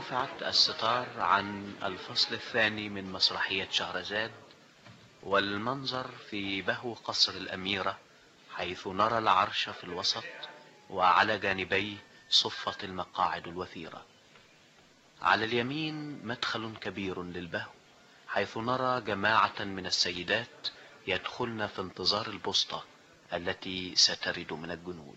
رفعت الستار عن الفصل الثاني من مسرحية شهرزاد والمنظر في بهو قصر الأميرة حيث نرى العرش في الوسط وعلى جانبيه صفة المقاعد الوثيرة على اليمين مدخل كبير للبهو حيث نرى جماعة من السيدات يدخلن في انتظار البسطة التي سترد من الجنود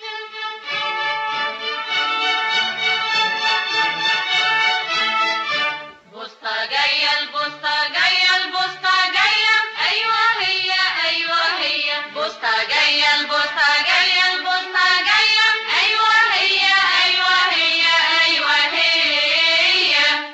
بوسطة جاية البوسطة جاية البوسطة جاية أيوة هي أيوة هي بوسطة جاية البوسطة جاية البوسطة جاية أيوة هي أيوة هي أيوة هي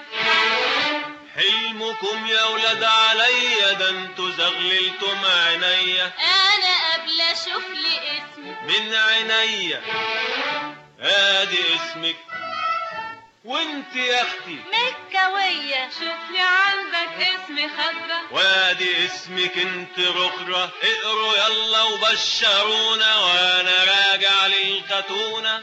حلمكم يا ولاد عليا ده انتوا زغللتم عينيا أنا قبل أشوف لي اسمي من عينيا ادي اسمك وانت يا اختي مكوية شوف لي عندك اسم خضرة وادي اسمك انت رخرة اقروا يلا وبشرونا وانا راجع للختونة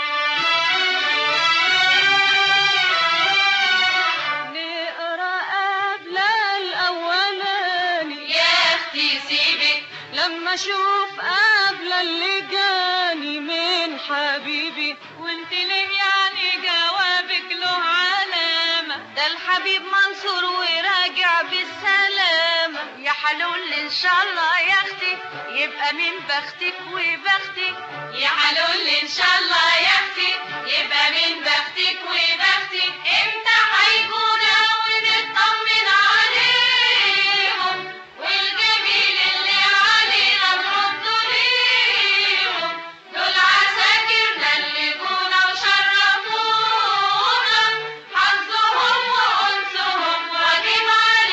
نقرا قبل الاولاني يا اختي سيبك لما اشوف قبل اللي جاني من حبيبي وانت ليه يعني جوابك له علامة ده الحبيب منصور وراجع بالسلامة يا حلول ان شاء الله يا اختي يبقى من بختك وبختك يا حلول ان شاء الله يا اختي يبقى من بختك وبختك امتى هيكونوا ونطمن عليهم والجميل اللي علينا نرد ليهم دول عساكرنا اللي جونا وشرفونا حظهم وانسهم واجب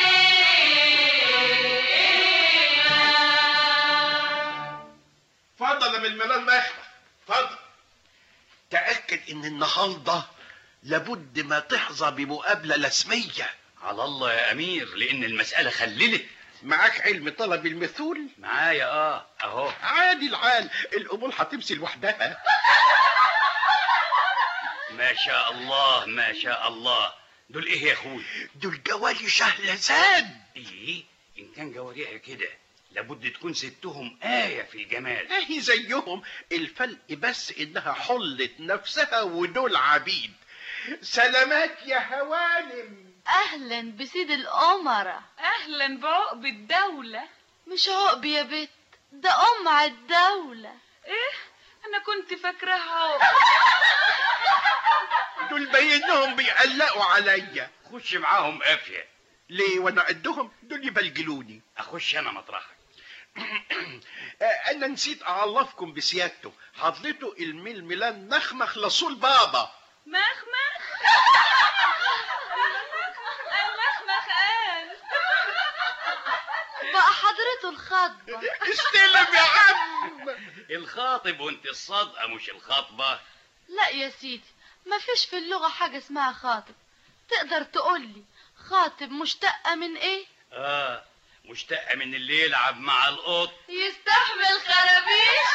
علينا اتفضل يا من الملال مخمخ اتفضل تأكد ان النهارده لابد ما تحظى بمقابلة رسمية على الله يا امير لان المسألة خللت معاك علم طلب المثول معايا اه اهو عادي العال الامور هتمشي لوحدها ما شاء الله ما شاء الله دول ايه يا اخوي دول جوالي شهلزاد ايه ان كان جواريها كده لابد تكون ستهم آية في الجمال اهي زيهم الفرق بس انها حلت نفسها ودول عبيد سلامات يا هوانم اهلا بسيد الامراء اهلا بعقب الدولة مش عقب يا بت ده ام على الدولة ايه انا كنت فاكراها دول باينهم بيقلقوا عليا خش معاهم قافية ليه وانا قدهم دول يبلجلوني اخش انا مطرحك آه، انا نسيت اعرفكم بسيادته حضرته الململان نخمخ لصول بابا مخمخ المخمخ قال بقى حضرته الخضبة استلم يا عم الخاطب وانت الصادقة مش الخاطبة لا يا سيدي ما فيش في اللغة حاجة اسمها خاطب تقدر تقولي خاطب مشتقة من ايه اه مشتقة من اللي يلعب مع القط يستحمل خرابيش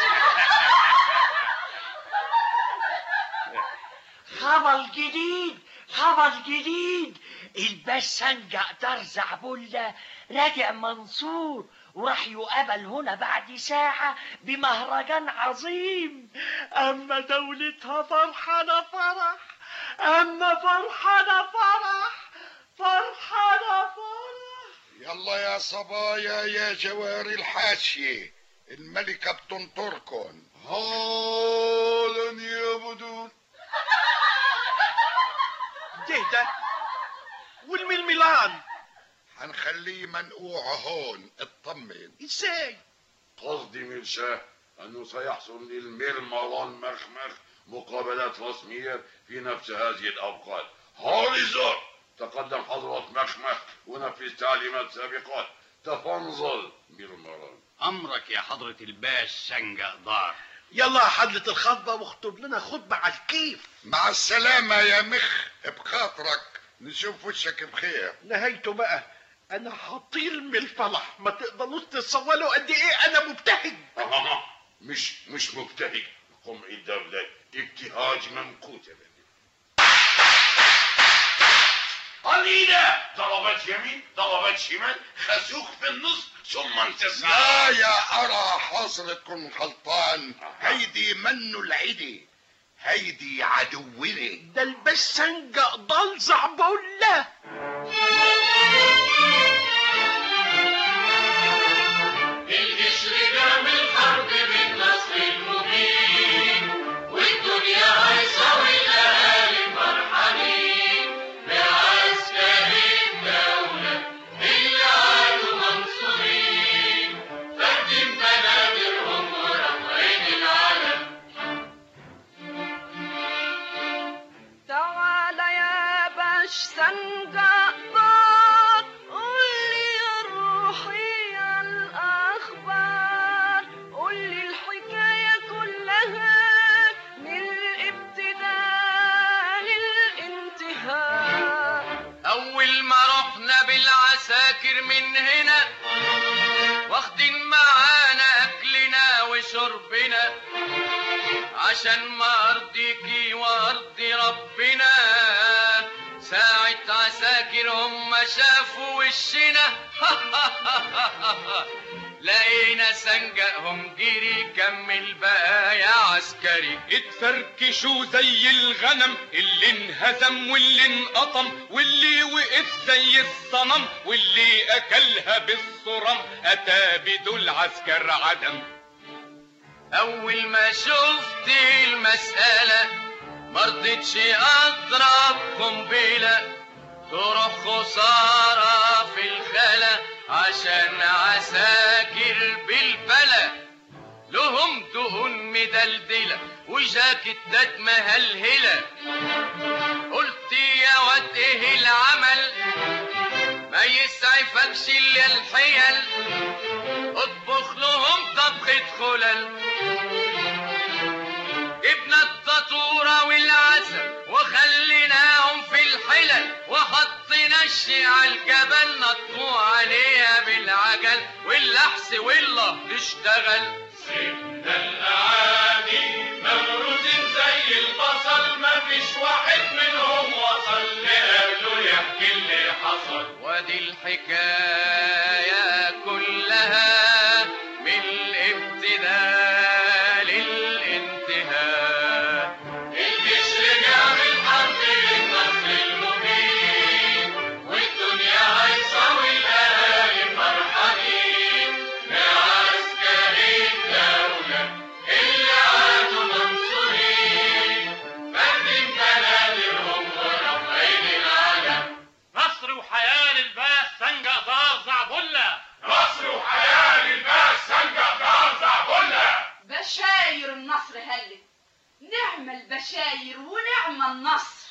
خبر جديد خبر جديد البسنجة دار زعبلة راجع منصور وراح يقابل هنا بعد ساعة بمهرجان عظيم أما دولتها فرحانة فرح أما فرحانة فرح فرحانة فرح يلا يا صبايا يا جواري الحاشية الملكة بتنطركن هالا يا بدون ده ده والململان هنخليه منقوع هون اطمن ازاي قصدي من شاه أنه سيحصل للميرمالان مخمخ مقابلات رسمية في نفس هذه الأوقات هاريزر تقدم حضرة مخمخ ونفذ تعليمات سابقات تفنظل ميرمالان امرك يا حضرة الباش سنجة دار يلا يا حضرة الخطبة واخطب لنا خطبة على الكيف مع السلامة يا مخ بخاطرك نشوف وشك بخير نهايته بقى انا هطير من الفرح ما تقدروش تتصوروا قد ايه انا مبتهج مش مش مبتهج قمع الدولة ابتهاج ممقوت يا بني قليلة ضربات يمين ضربات شمال خازوق في النص ثم لا انتصار يا أرى حاصل تكون غلطان هيدي منه العدي هيدي عدونا ده البسنجة ضل زعبولة الجسر جام الحرب بالنصر المبين والدنيا هيصة والأهالي فرحانين بعسكر الدولة اللي عادوا منصورين فردين بنادرهم ورفعين العلم تعالى يا باش سنقطات قولي يا روحي الأخبار قولي الحكاية كلها من الابتداء للانتهاء أول ما رحنا بالعساكر من هنا واخدين معانا أكلنا وشربنا عشان ما أرضيكي وأرضي ربنا ساعة عساكر هم شافوا وشنا لقينا سنجقهم جري كمل بقى يا عسكري اتفركشوا زي الغنم اللي انهزم واللي انقطم واللي وقف زي الصنم واللي اكلها بالصرم اتى بدول عسكر عدم اول ما شفت المسألة مرضتش اضرب قنبلة تروح خسارة في الخلا عشان عساكر بالبلا لهم دهون مدلدلة وجاكيتات مهلهلة قلت يا واد ايه العمل ما يسعفكش الا الحيل اطبخ لهم طبخة خلل جبنا الططورة والعسل وخليناهم في الحلل وحطينا الشي على الجبل نطوا عليها بالعجل واللحس والله تشتغل سيبنا الاعادي مغروزين زي البصل مفيش واحد منهم وصل لقبله يحكي اللي حصل وادي الحكاية كلها من الابتداء للانتهاء الجيش رجع من حرب للنصر المبين والدنيا هيصة والاهالي فرحانين بعسكري الدولة اللي عادوا منصورين فردين بنادرهم ورافعين العلم نصر وحياة للباس سنجة دار زعبلة مصر وحياة للباس سنجة دار زعبلة بشاير النصر هلت نعم البشاير ونعم النصر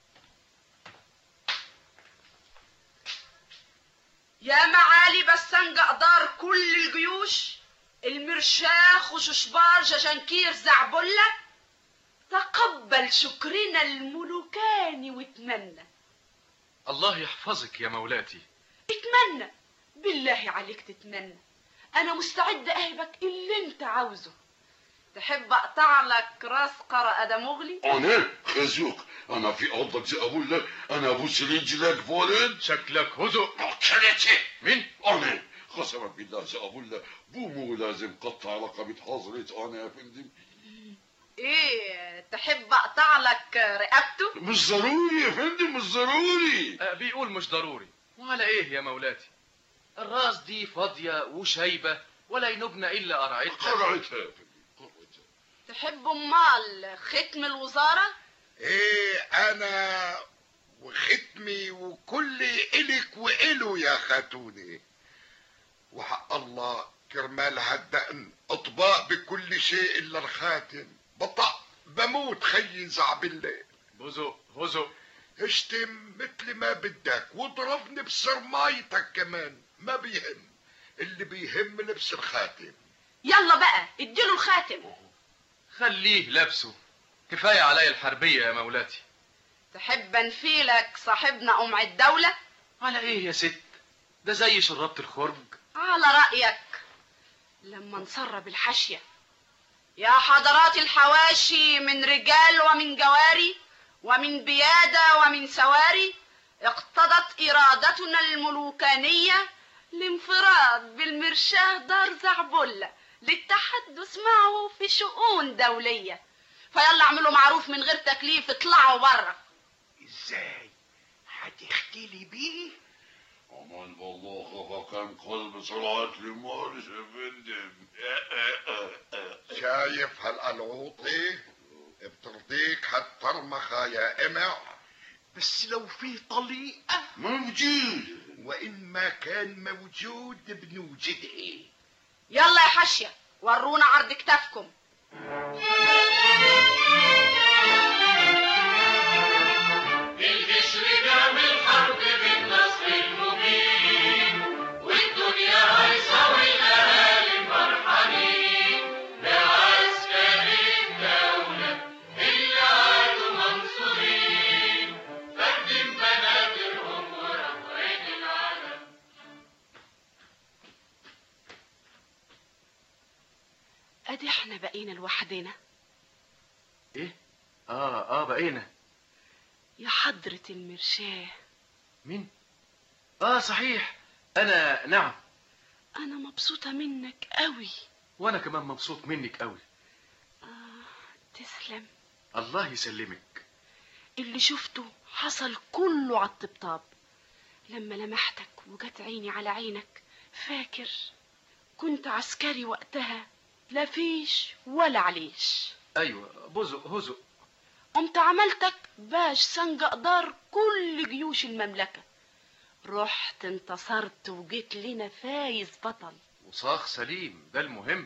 يا معالي بسنجة دار كل الجيوش المرشاخ وششبار جشنكير زعبلة تقبل شكرنا الملوكاني واتمنى الله يحفظك يا مولاتي اتمنى بالله عليك تتمنى انا مستعدة اهبك اللي انت عاوزه تحب اقطع لك راس قرا ادم مغلي انا خازوق انا في ارضك زي اقول لك انا ابوس رجلك فولد شكلك هزق كلتي مين انا قسما بالله زي اقول لك بومو لازم قطع رقبة حضرة انا يا فندم ايه تحب اقطع لك رقبته مش ضروري يا فندم مش ضروري آه، بيقول مش ضروري وعلى ايه يا مولاتي الراس دي فاضية وشايبة ولا ينبنى إلا قرعتها قرعتها يا فندم قرعتها تحب امال ختم الوزارة ايه انا وختمي وكل الك وإله يا خاتوني وحق الله كرمال هالدقن اطباق بكل شيء الا الخاتم بطق بموت خيي زعبله هزق هزق اشتم مثل ما بدك واضربني بصرمايتك كمان ما بيهم اللي بيهم لبس الخاتم يلا بقى اديله الخاتم خليه لابسه كفاية عليا الحربية يا مولاتي تحب انفيلك صاحبنا ام الدولة على ايه يا ست ده زي شربت الخرج على رأيك لما نسرب الحاشية يا حضرات الحواشي من رجال ومن جواري ومن بيادة ومن سواري اقتضت إرادتنا الملوكانية الانفراد بالمرشاه دار زعبلة للتحدث معه في شؤون دولية فيلا اعملوا معروف من غير تكليف اطلعوا بره ازاي هتختلي بيه امان والله خفا كان قلب سرعة لمارس يا فندم شايف هالقلعوطي بترضيك هالطرمخة يا امع بس لو في طليقة موجود وإن ما كان موجود بنوجده يلا يا حشية ورونا عرض كتافكم الجسر جام الحرب بالنصر المبين والدنيا هيصة والأهالي فرحانين بعسكر الدولة اللي عادوا منصورين فردين بنادرهم ورفعين العلم ادي احنا بقينا لوحدنا ايه اه اه بقينا يا حضرة المرشاه مين اه صحيح انا نعم انا مبسوطة منك قوي وانا كمان مبسوط منك قوي تسلم الله يسلمك اللي شفته حصل كله على الطبطاب لما لمحتك وجت عيني على عينك فاكر كنت عسكري وقتها لا فيش ولا عليش ايوه بزق هزق قمت عملتك باش سنجقدار كل جيوش المملكة رحت انتصرت وجيت لنا فايز بطل وصاخ سليم ده المهم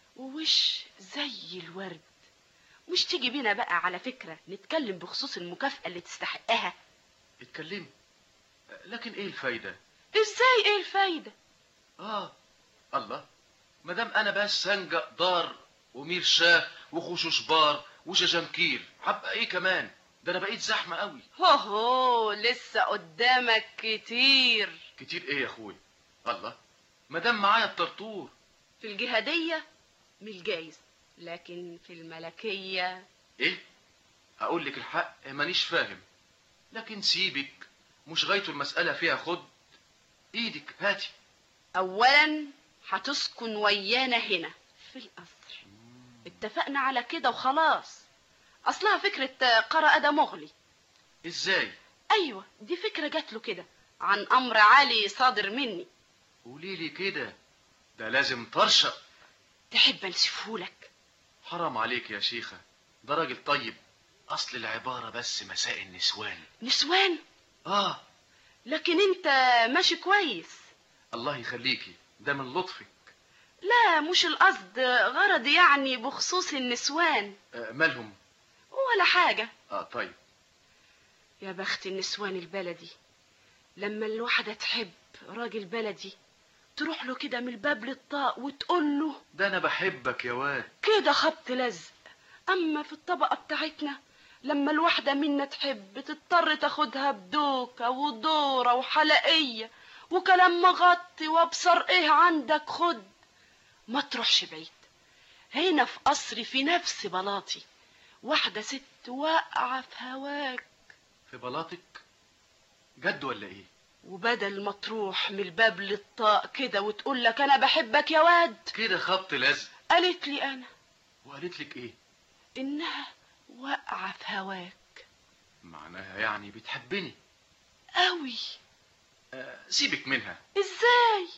ووش زي الورد مش تيجي بينا بقى على فكرة نتكلم بخصوص المكافأة اللي تستحقها اتكلمي لكن ايه الفايدة ازاي ايه الفايدة اه الله مادام انا بس سنجق دار ومير شاه وخشوش بار وججنكير حبقى ايه كمان ده انا بقيت زحمة قوي هو هو لسه قدامك كتير كتير ايه يا اخوي الله مادام معايا الطرطور في الجهادية من الجايز لكن في الملكية ايه اقول لك الحق مانيش فاهم لكن سيبك مش غايته المسألة فيها خد ايدك هاتي اولا هتسكن ويانا هنا في القصر اتفقنا على كده وخلاص اصلها فكرة قرأ ده مغلي ازاي ايوه دي فكرة جات له كده عن امر عالي صادر مني قولي لي كده ده لازم طرشق تحب انسفهولك حرام عليك يا شيخة ده راجل طيب اصل العبارة بس مساء النسوان نسوان اه لكن انت ماشي كويس الله يخليكي ده من لطفك لا مش القصد غرض يعني بخصوص النسوان آه مالهم ولا حاجة اه طيب يا بخت النسوان البلدي لما الواحدة تحب راجل بلدي تروح له كده من الباب للطاق وتقول له ده انا بحبك يا واد كده خبط لزق اما في الطبقة بتاعتنا لما الواحدة منا تحب تضطر تاخدها بدوكة ودورة وحلقية وكلام مغطي وابصر ايه عندك خد ما تروحش بعيد هنا في قصري في نفس بلاطي واحدة ست واقعة في هواك في بلاطك جد ولا ايه وبدل ما تروح من الباب للطاق كده وتقول لك انا بحبك يا واد كده خبط لزق قالت لي انا وقالت لك ايه انها واقعة في هواك معناها يعني بتحبني قوي آه سيبك منها ازاي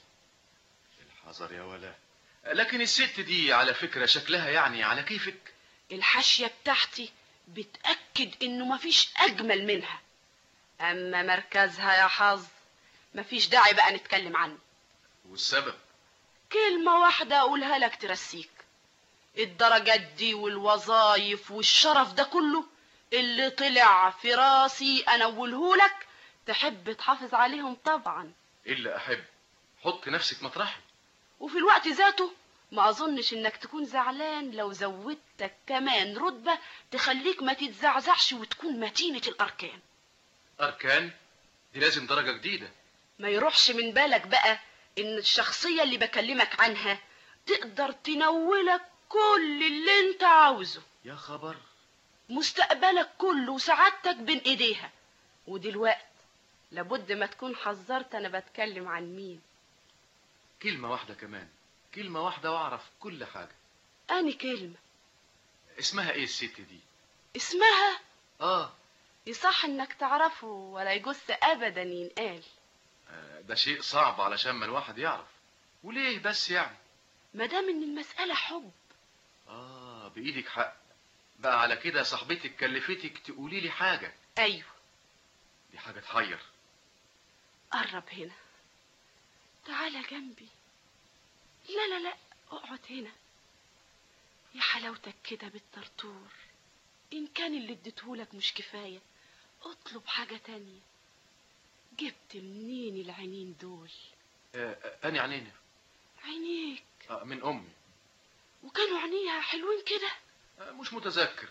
الحذر يا ولا لكن الست دي على فكرة شكلها يعني على كيفك الحاشية بتاعتي بتأكد انه مفيش اجمل منها اما مركزها يا حظ مفيش داعي بقى نتكلم عنه والسبب كلمة واحدة اقولها لك ترسيك الدرجات دي والوظايف والشرف ده كله اللي طلع في راسي انولهولك تحب تحافظ عليهم طبعا الا احب حط نفسك مطرحي وفي الوقت ذاته ما اظنش انك تكون زعلان لو زودتك كمان رتبة تخليك ما تتزعزعش وتكون متينة الاركان اركان دي لازم درجة جديدة ما يروحش من بالك بقى ان الشخصية اللي بكلمك عنها تقدر تنولك كل اللي انت عاوزه يا خبر مستقبلك كله وسعادتك بين ايديها ودلوقت لابد ما تكون حذرت انا بتكلم عن مين كلمة واحدة كمان كلمة واحدة واعرف كل حاجة اني كلمة اسمها ايه الست دي اسمها اه يصح انك تعرفه ولا يجوز ابدا ينقال آه، ده شيء صعب علشان ما الواحد يعرف وليه بس يعني ما دام ان المسألة حب اه بايدك حق بقى على كده صاحبتك كلفتك تقولي لي حاجة ايوه دي حاجة تحير قرب هنا تعالى جنبي لا لا لا اقعد هنا يا حلاوتك كده بالطرطور ان كان اللي اديتهولك مش كفاية اطلب حاجة تانية جبت منين العينين دول آه آه، أني عنيني عينيك آه من أمي وكانوا عينيها حلوين كده آه مش متذكر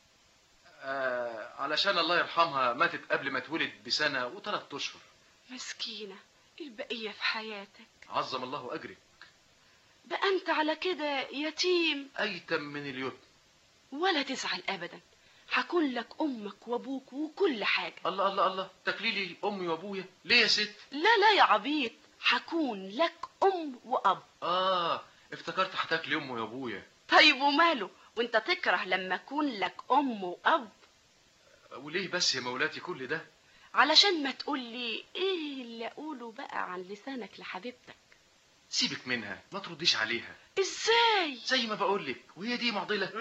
آه علشان الله يرحمها ماتت قبل ما اتولد بسنة وثلاث أشهر مسكينة البقية في حياتك عظم الله أجرك بقى انت على كده يتيم أيتم من اليتم ولا تزعل ابدا هكون لك امك وابوك وكل حاجة الله الله الله تكليلي أمي وأبويا ليه يا ست لا لا يا عبيط هكون لك ام واب آه افتكرت هتاكلي أمي وأبويا طيب وماله وانت تكره لما اكون لك ام واب وليه بس يا مولاتي كل ده علشان ما تقولي ايه اللي اقوله بقى عن لسانك لحبيبتك سيبك منها ما ترديش عليها ازاي زي ما بقولك وهي دي معضلة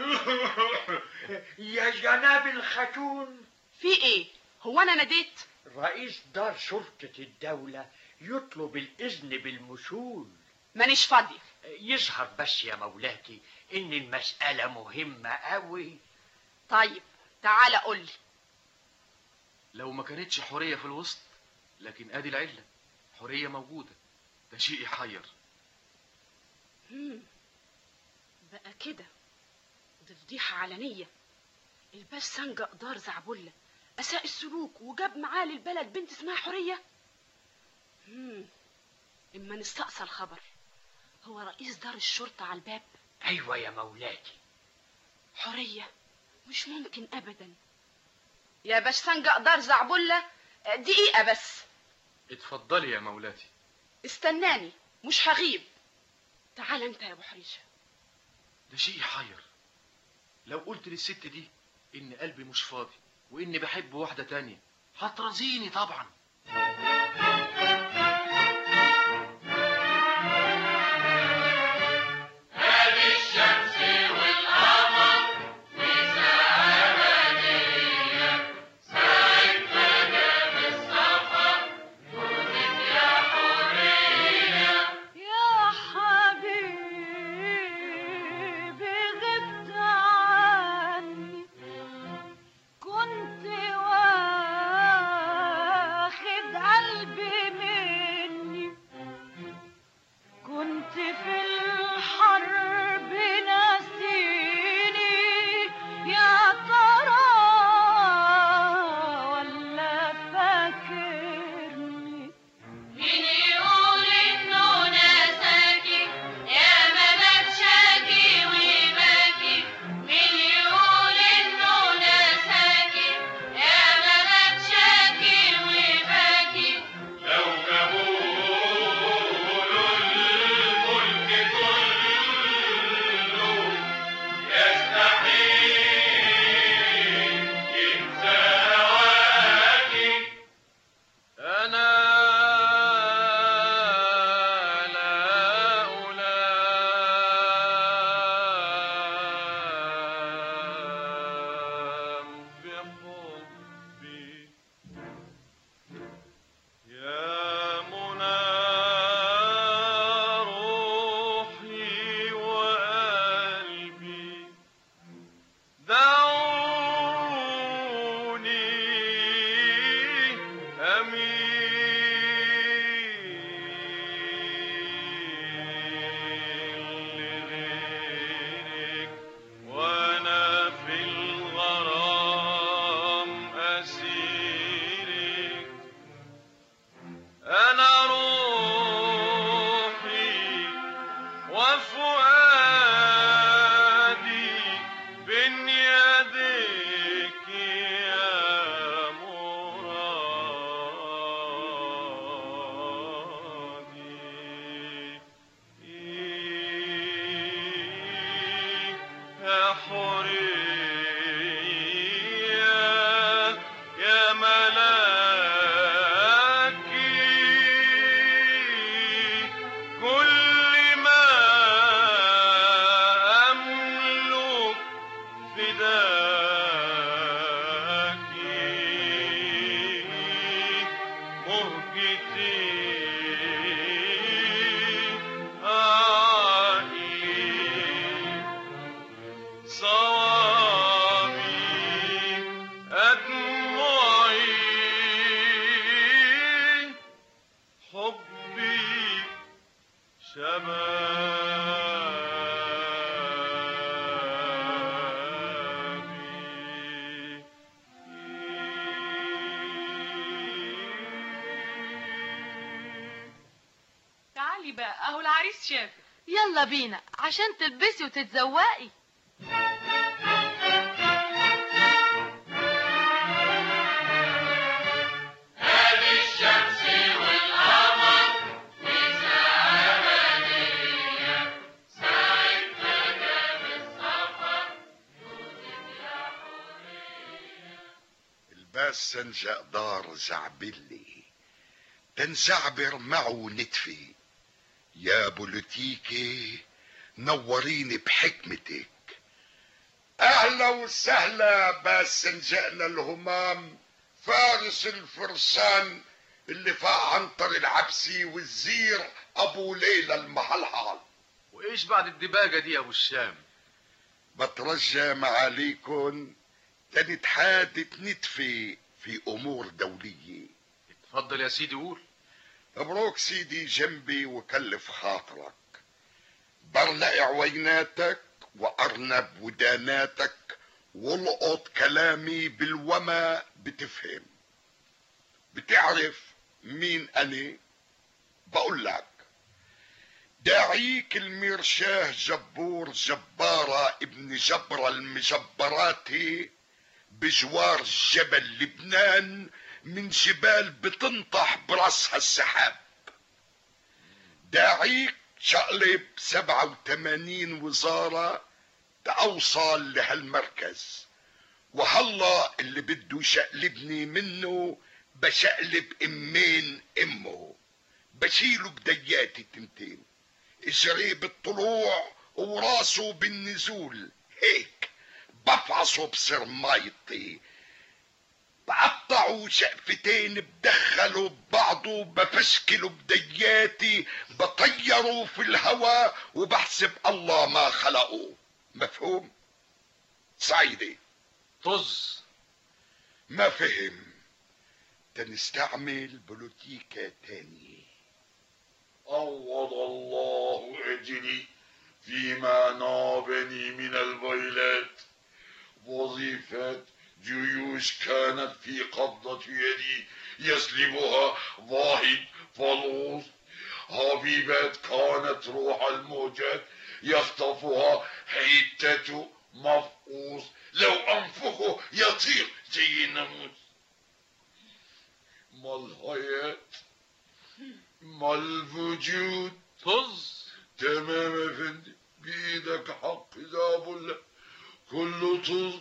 يا جناب الخاتون في ايه هو انا ناديت رئيس دار شرطة الدولة يطلب الإذن بالمشول مانيش فاضية يظهر بس يا مولاتي إن المسألة مهمة أوي طيب تعالى قولي لو ما كانتش حورية في الوسط لكن ادي العلة حورية موجودة ده شيء يحير مم. بقى كده دي فضيحة علنية الباس سنجة دار زعبلة أساء السلوك وجاب معاه للبلد بنت اسمها حورية مم. إما نستقصى الخبر هو رئيس دار الشرطة على الباب أيوة يا مولاتي حورية مش ممكن أبدا يا باش سنجة دار زعبلة دقيقة بس اتفضلي يا مولاتي استناني مش هغيب تعال انت يا ابو حريشه ده شيء يحير لو قلت للست دي ان قلبي مش فاضي واني بحب واحدة تانية هترضيني طبعا هذه الشمس والقمر وسعادة ساعة مدام السفر فوتك يا حرية يا حبيبي غبت عني كنت واخد قلبي بقى اهو العريس شافك يلا بينا عشان تلبسي وتتزوقي هذه الشمس والقمر مساء بدرية ساعة ما جاب السفر الباس سنجق دار زعبلي تنزعبر معه نتفي يا بوليتيكي نوريني بحكمتك اهلا وسهلا باس سنجقنا الهمام فارس الفرسان اللي فاق عنتر العبسي والزير ابو ليلى المحلحل وايش بعد الدباجة دي يا ابو الشام بترجى معاليكم تنتحادث نتفي في امور دوليه اتفضل يا سيدي قول مبروك سيدي جنبي وكلف خاطرك برلق عويناتك وارنب وداناتك والقط كلامي بالوما بتفهم بتعرف مين انا بقول لك داعيك الميرشاه جبور جبارة ابن جبرة المجبراتي بجوار جبل لبنان من جبال بتنطح براسها السحاب داعيك شقلب سبعة وثمانين وزارة تأوصل لهالمركز وهلا اللي بده يشقلبني منه بشقلب امين امه بشيله بدياتي تنتين اجريه بالطلوع وراسه بالنزول هيك بفعصه بصير ميطي بقطعوا شقفتين بدخلوا ببعضه بفشكلوا بدياتي بطيروا في الهوا وبحسب الله ما خلقوه مفهوم سعيدة طز ما فهم تنستعمل بوليتيكا تانية عوض الله أجري فيما نابني من الويلات وظيفة جيوش كانت في قبضة يدي يسلبها واحد فلوس حبيبات كانت روح الموجات يخطفها حتة مفقوس لو أنفخه يطير زي الناموس ما الحياة ما الوجود طز تمام افندي بإيدك حق ذاب الله كله طز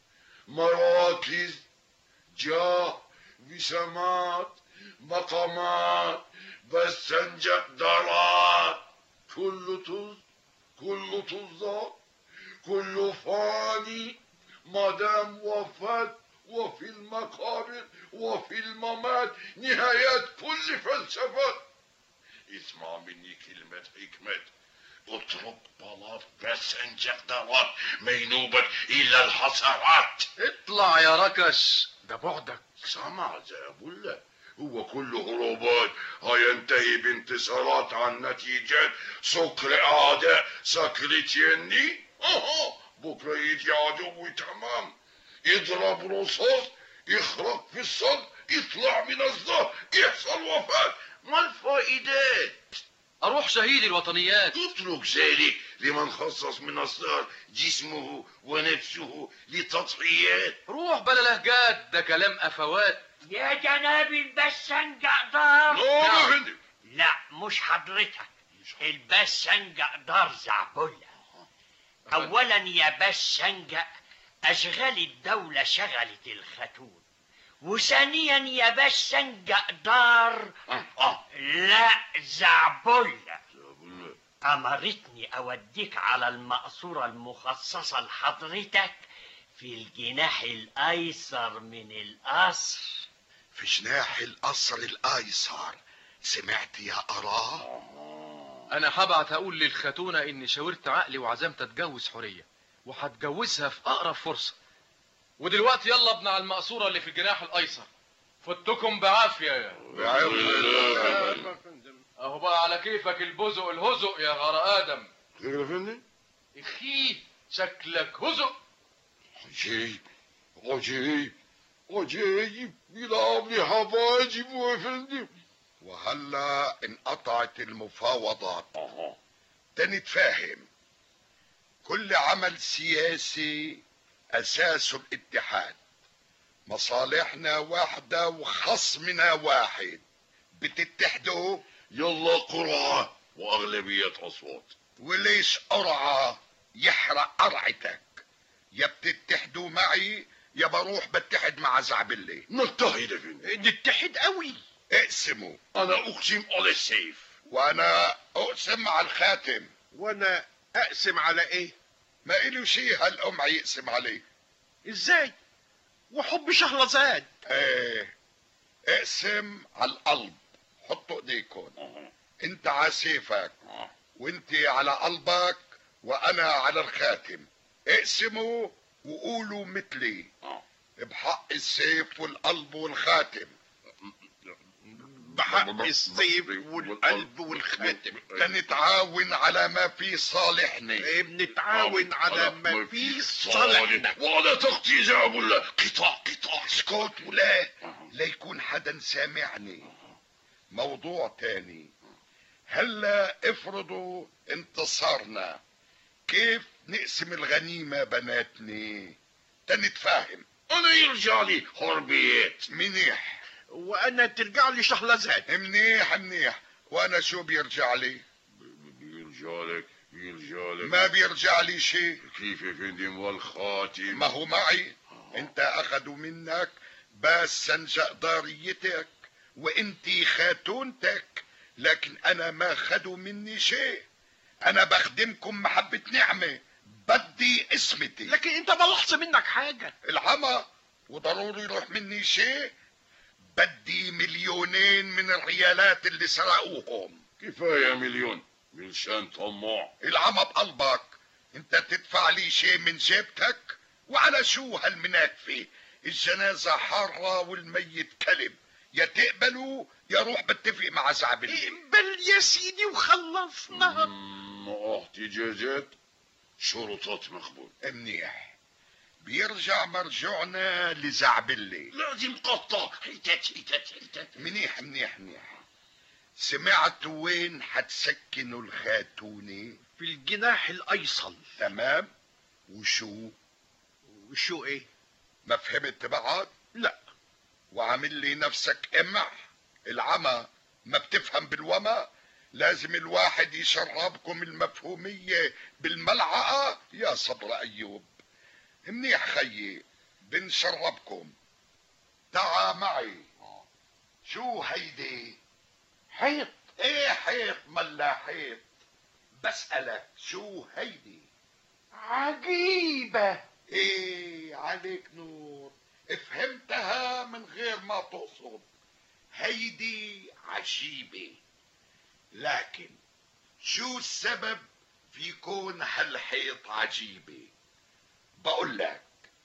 مراكز جاه وسمات مقامات بس سنجق دارات كله طز كله طزات كله فاني ما دام وفات وفي المقابر وفي الممات نهايات كل فلسفات اسمع مني كلمة حكمة اترك بلاط بس انجق دارات مينوبة إلى الحسرات اطلع يا ركش ده بعدك سمع زابولة هو كله هروبات هينتهي بانتصارات عن نتيجة سكر أعداء سكرتيني أها بكرة يجي عدوي تمام يضرب رصاص يخرق في الصدر يطلع من الظهر يحصل وفاة ما الفائدات اروح شهيد الوطنيات اترك ذلك لمن خصص من أسرار جسمه ونفسه لتضحيات روح بلا لهجات ده كلام افوات يا جناب البسنجة دار نعم يا فندم لا مش حضرتك البسنجة دار زعبلة اولا يا بسنجة اشغال الدولة شغلت الختون وثانيا يا بسنجة دار آه. لا زعبلة امرتني اوديك على المقصورة المخصصة لحضرتك في الجناح الايسر من القصر في جناح القصر الايسر سمعت يا اراه انا هبعت اقول للخاتونة اني شاورت عقلي وعزمت اتجوز حورية وهتجوزها في اقرب فرصة ودلوقتي يلا ابن على المقصورة اللي في الجناح الايسر فتكم بعافية اهو بقى على كيفك البزق الهزق يا غار ادم خير يا فندم اخي شكلك هزق عجيب عجيب عجيب بيلعب لي حواجب يا فندم وهلا انقطعت المفاوضات تنتفاهم كل عمل سياسي اساسه الاتحاد مصالحنا واحدة وخصمنا واحد بتتحدوا يلا قرعة وأغلبية أصوات وليش قرعة يحرق قرعتك يا بتتحدوا معي يا بروح بتحد مع زعبلي نتحد يا فندم نتحد قوي اقسموا أنا أقسم على السيف وانا اقسم على الخاتم وانا اقسم على ايه ما إله شيء هالقمع يقسم عليه ازاي وحب شهرزاد ايه اقسم على القلب حطوا ايديكم انت على سيفك وانت على قلبك وانا على الخاتم اقسموا وقولوا مثلي بحق السيف والقلب والخاتم بحق السيف والقلب والخاتم تنتعاون على ما في صالحنا إيه، بنتعاون على ما في صالحنا وعلى تغطية يا أبو الله قطاع قطاع اسكت ولا لا يكون حدا سامعني موضوع تاني هلا افرضوا انتصارنا كيف نقسم الغنيمة بناتني تنتفاهم أنا يرجع لي حربيات منيح وانا ترجع لي شهرزاد منيح منيح وانا شو بيرجع لي بيرجع لك بيرجع لك ما بيرجع لي شيء كيف يا فندم والخاتم ما هو معي انت اخذوا منك بس سنجقداريتك وانت خاتونتك لكن انا ما خدوا مني شيء انا بخدمكم محبة نعمة بدي اسمتي لكن انت ما لحظ منك حاجة العمى وضروري يروح مني شيء بدي مليونين من الريالات اللي سرقوهم كفاية مليون ملشان طماع العمى بقلبك انت تدفع لي شيء من جيبتك وعلى شو هالمناكفة الجنازة حارة والميت كلب يا تقبلوا يا روح بتفق مع زعبلي بل يا سيدي وخلصنا مع احتجاجات شرطات مقبول منيح بيرجع مرجعنا لزعبلي لازم قطع حتت حتت حتت منيح منيح منيح سمعت وين حتسكنوا الخاتونة في الجناح الايسر تمام وشو وشو ايه ما فهمت بعد لا وعامل لي نفسك امع العمى ما بتفهم بالوما لازم الواحد يشربكم المفهومية بالملعقة يا صبر أيوب منيح خيي بنشربكم تعا معي شو هيدي حيط ايه حيط ملا حيط بسألك شو هيدي عجيبة ايه عليك نور فهمتها من غير ما تقصد هيدي عجيبة لكن شو السبب في كون هالحيط عجيبة بقول لك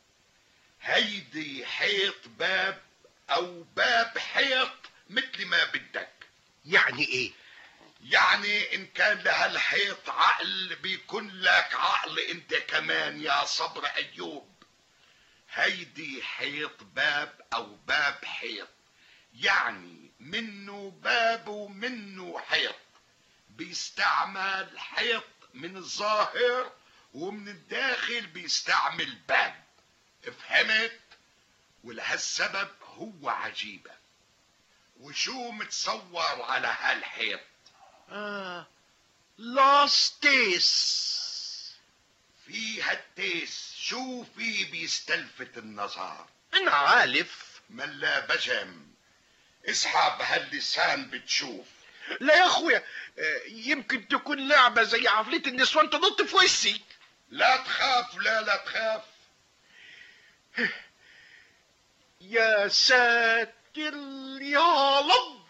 هيدي حيط باب او باب حيط مثل ما بدك يعني ايه يعني ان كان لهالحيط عقل بيكون لك عقل انت كمان يا صبر ايوب هيدي حيط باب او باب حيط يعني منه باب ومنه حيط بيستعمل حيط من الظاهر ومن الداخل بيستعمل باب فهمت ولهالسبب هو عجيبة وشو متصور على هالحيط آه لاستيس في هالتيس شو في بيستلفت النظر انا عارف ملا بجم اسحب هاللسان بتشوف لا يا اخويا آه، يمكن تكون لعبة زي عفلية النسوان تنط في وشي لا تخاف لا لا تخاف يا ساتر يا رب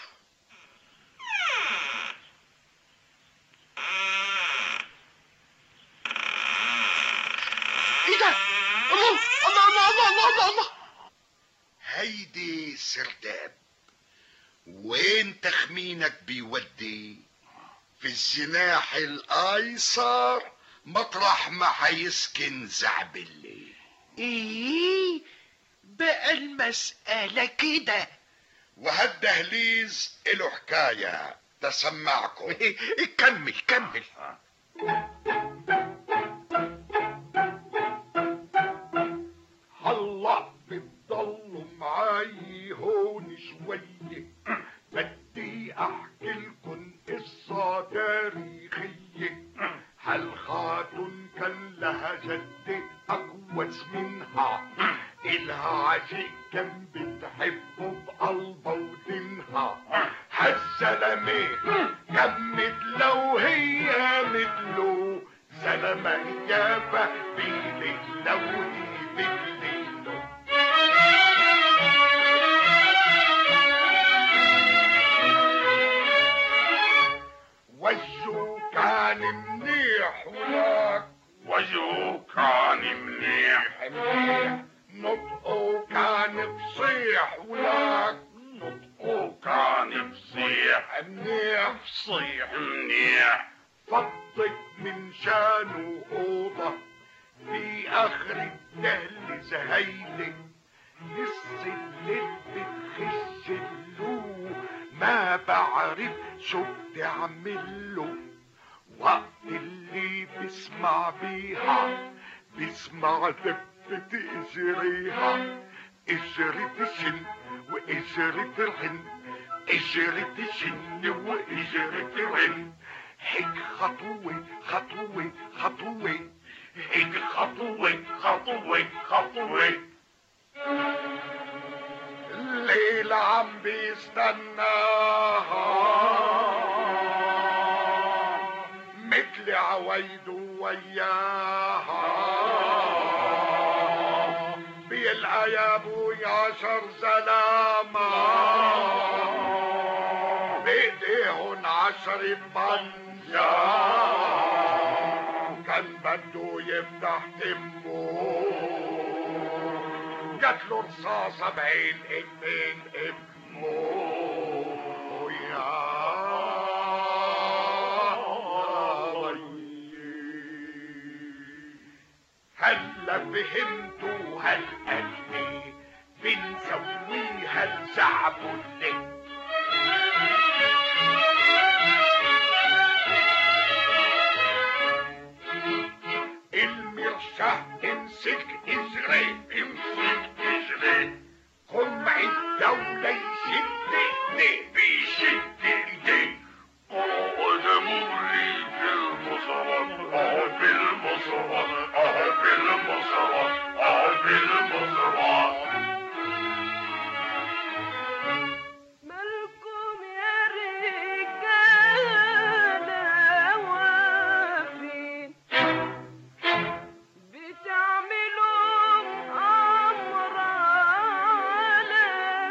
ايه ده الله الله الله الله الله, الله, الله. هيدي سرداب وين تخمينك بيودي في الجناح الايسر مطرح ما حيسكن زعبلي ايه بقى المسألة كده وهالدهليز له حكاية تسمعكم كمل كمل هلا بتضلوا معاي هون شوية بدي احكي لكم قصة تاريخية هالخاتون كان لها جدة اقوس منها إلها عشيق كان بتحبه بقلبه ودينها هالزلمة كان مثله وهي مثله زلمة إجابة بيلك لو إيدك ليله وجهه كان منيح ولاك وجهه كان منيح منيح نطقه كان بصيح ولاك نطقه كان بصيح منيح بصيح منيح فضت من شانه أوضة في آخر الدهلز هيلة لسه اللي بتخش له ما بعرف شو بدي اعمله وقت اللي بسمع بيها بسمع دبة اجريها اجرة شن واجرة رن اجرة شن واجرة رن هيك خطوة خطوة خطوة هيك خطوة خطوة خطوة الليل عم بيستناها مثل عوايده وياها بيلقى يا ابوي عشر زلامة بايديهن عشر بنجا كان بده يفتح تمه جات له رصاصة بعين اتنين ابنه يا هلا فهمتوا هالقلبي بنسويها الزعبلة المرشاه امسك اجري امسك اجري قمع الدولة يشد ايديه بيشد ايديه قعد مري في المصرف اه في المصرف اه في المصرف اه في المصرف مالكم يا رجالة واقفين بتعملوا أمر على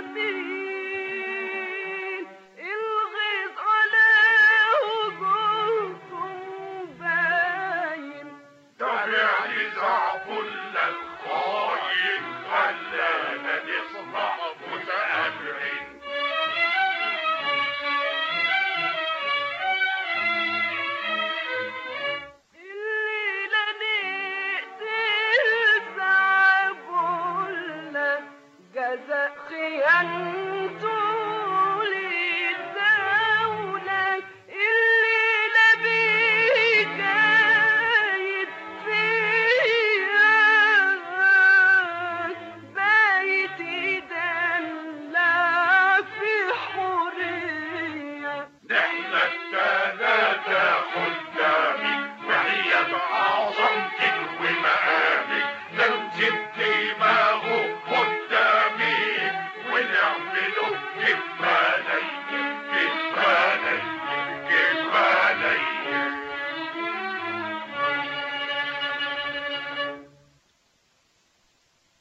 مين الغيظ على وجوهكم باين تابع زعبل الخاين خلانا نصبح متآمرين الليلة نقتل زعبولنا جزاء خيانته للدولة الليلة بجاية فيها بايت يدلع في حرية نحن التلاتة خد